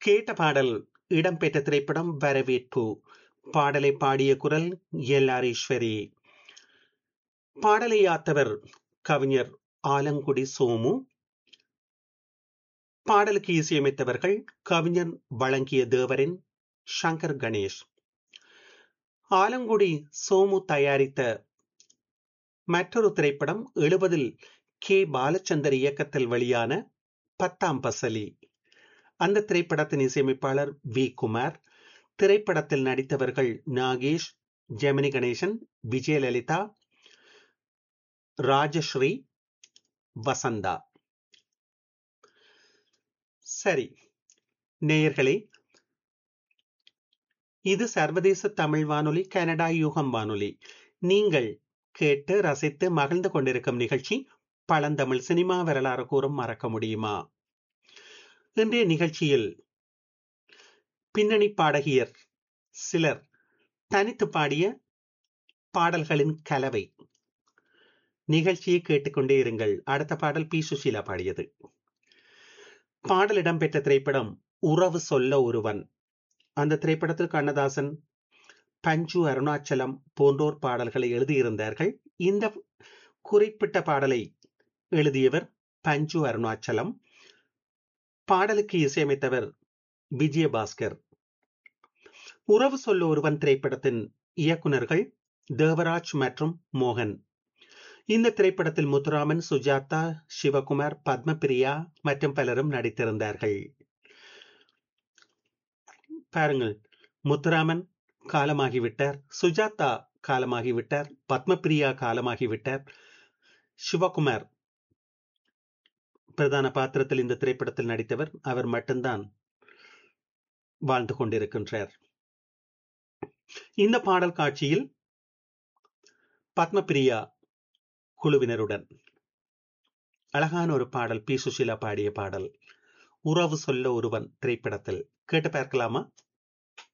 கேட்ட பாடல் இடம்பெற்ற திரைப்படம் வரவேற்பு பாடலை பாடிய குரல் எல் ஈஸ்வரி பாடலை யாத்தவர் கவிஞர் ஆலங்குடி சோமு பாடலுக்கு இசையமைத்தவர்கள் கவிஞர் வழங்கிய தேவரின் சங்கர் கணேஷ் ஆலங்குடி சோமு தயாரித்த மற்றொரு திரைப்படம் எழுபதில் கே பாலச்சந்தர் இயக்கத்தில் வெளியான பத்தாம் பசலி அந்த திரைப்படத்தின் இசையமைப்பாளர் வி குமார் திரைப்படத்தில் நடித்தவர்கள் நாகேஷ் ஜெமினி கணேசன் விஜயலலிதா ராஜஸ்ரீ வசந்தா சரி நேயர்களே இது சர்வதேச தமிழ் வானொலி கனடா யூகம் வானொலி நீங்கள் கேட்டு ரசித்து மகிழ்ந்து கொண்டிருக்கும் நிகழ்ச்சி பழந்தமிழ் சினிமா வரலாறு கூறும் மறக்க முடியுமா இன்றைய நிகழ்ச்சியில் பின்னணி பாடகியர் சிலர் தனித்து பாடிய பாடல்களின் கலவை நிகழ்ச்சியை கேட்டுக்கொண்டே இருங்கள் அடுத்த பாடல் பி சுஷீலா பாடியது பாடல் இடம்பெற்ற திரைப்படம் உறவு சொல்ல ஒருவன் அந்த திரைப்படத்தில் கண்ணதாசன் பஞ்சு அருணாச்சலம் போன்றோர் பாடல்களை எழுதியிருந்தார்கள் இந்த குறிப்பிட்ட பாடலை எழுதியவர் பஞ்சு அருணாச்சலம் பாடலுக்கு இசையமைத்தவர் விஜயபாஸ்கர் உறவு சொல்ல ஒருவன் திரைப்படத்தின் இயக்குநர்கள் தேவராஜ் மற்றும் மோகன் இந்த திரைப்படத்தில் முத்துராமன் சுஜாதா சிவகுமார் பத்மபிரியா மற்றும் பலரும் நடித்திருந்தார்கள் பாருங்கள் முத்துராமன் காலமாகிவிட்டார் சுஜாதா காலமாகிவிட்டார் பத்மபிரியா காலமாகிவிட்டார் சிவகுமார் பிரதான பாத்திரத்தில் இந்த திரைப்படத்தில் நடித்தவர் அவர் மட்டும்தான் வாழ்ந்து கொண்டிருக்கின்றார் இந்த பாடல் காட்சியில் பத்மபிரியா குழுவினருடன் அழகான ஒரு பாடல் பி சுஷீலா பாடிய பாடல் உறவு சொல்ல ஒருவன் திரைப்படத்தில் கேட்டு பார்க்கலாமா